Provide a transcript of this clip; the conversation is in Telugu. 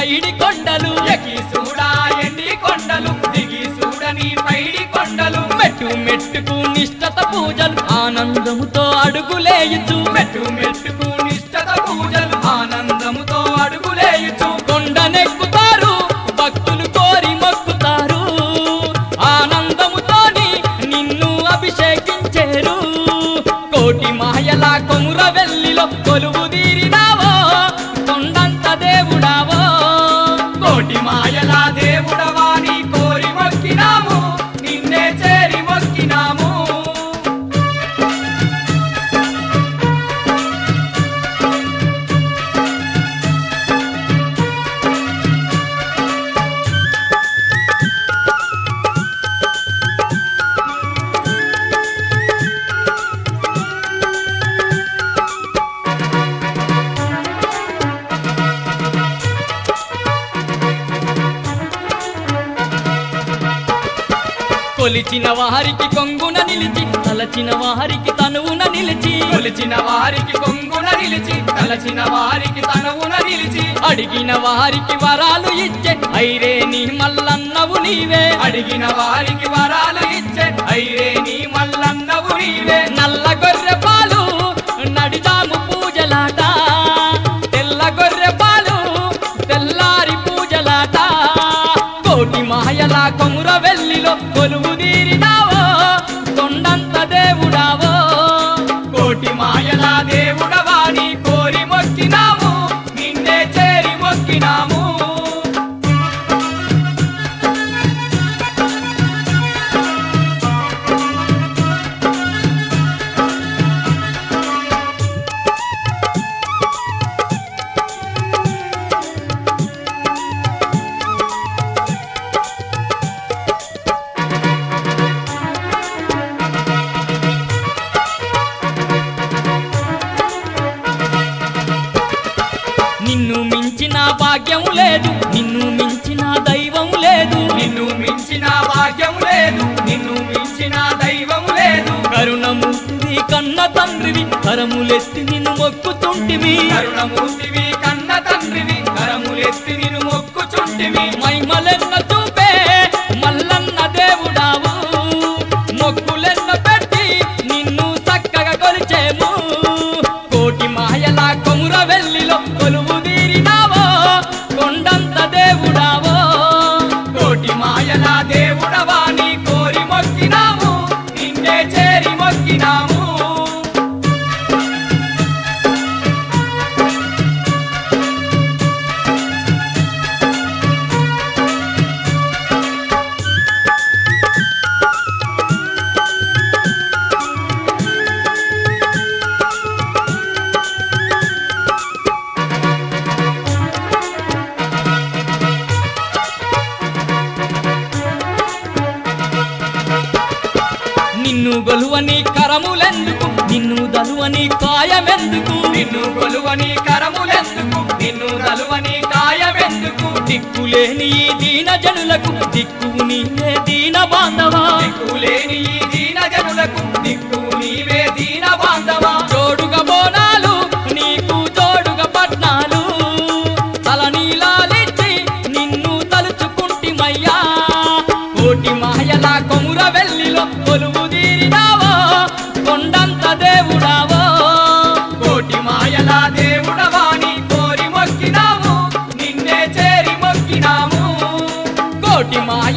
పైడి కొండలు ఎకి చూడా ఎండి కొండలు దిగి చూడని పైడి కొండలు మెట్టు మెట్టుకు నిష్టత పూజలు ఆనందముతో అడుగులేయుచు మెట్టు మెట్టుకు నిష్టత పూజలు ఆనందముతో అడుగులేయుచు కొండనెక్కుతారు భక్తులు కోరి మొక్కుతారు ఆనందముతోని నిన్ను అభిషేకించేరు కోటి మాయల కొముర వెల్లిలో కొలువు తీరినావో కొండంత దేవుడావో కోటి మాయల దేవుడవాని కోరి మొక్కినాము నిన్నే చేరి మొక్కినాము కొలిచిన వారికి కొంగున నిలిచి తలచిన వారికి తనువున నిలిచి కొలిచిన వారికి కొంగున నిలిచి తలచిన వారికి తనవున నిలిచి అడిగిన వారికి వరాలు ఇచ్చే ఐరే నీ మల్లన్నవు నీవే అడిగిన వారికి వరాలు ఇచ్చే ఐరే నీ మల్లన్నవు నీవే నల్ల గొర్రె పాలు నడిదాము పూజలాట తెల్ల గొర్రె పాలు తెల్లారి పూజలాట కోటి మాయల కొముర వెల్లిలో కొలువు తీరినావో కొండంత దేవుడావో కోటి మాయల దేవుడవాని కోరి మొక్కినాము నిన్నే చేరి మొక్కినాము నిన్ను మించిన భాగ్యం లేదు నిన్ను మించిన దైవం లేదు నిన్ను మించిన భాగ్యం లేదు నిన్ను మించిన దైవం లేదు కరుణమూర్తివి కన్న తండ్రివి కరములెత్తి నిన్ను మొక్కుతుంటివి కరుణమూర్తివి కన్న తండ్రివి కరములెత్తి నిన్ను మొక్కుచుంటివి మైమలెన్న చూపే మల్లన్న దేవుడావు మొక్కులెన్న పెట్టి నిన్ను చక్కగా కొలిచేము కోటి మాయల కొముర వెల్లిలో కొలువు తీరినావో కొండంత దేవుడావో కోటి మాయల దేవుడవాని కోరి మొక్కినాము నిన్నే చేరి మొక్కినాము నిన్ను గొలువని కరములెందుకు నిన్ను దలువని కాయమెందుకు నిన్ను కొలువని కరములెందుకు నిన్ను నలువని కాయమెందుకు దిక్కులేని ఈ దీన జనులకు దిక్కువు నీవే దీన బాంధవా దిక్కులేని ఈ దీన జనులకు దిక్కు నీవే దీన బాంధవా జోడుగా బోనాలు నీకు జోడుగా పట్నాలు తలనీలాలిచ్చి నిన్ను తలుచుకుంటిమయ్యా కోటి మాయల కొముర వెల్లిలో కొలువు తీరినావో కొండంత దేవుడావో కోటి మాయల దేవుడవాని కోరి మొక్కినాము నిన్నే చేరి మొక్కినాము కోటి మాయ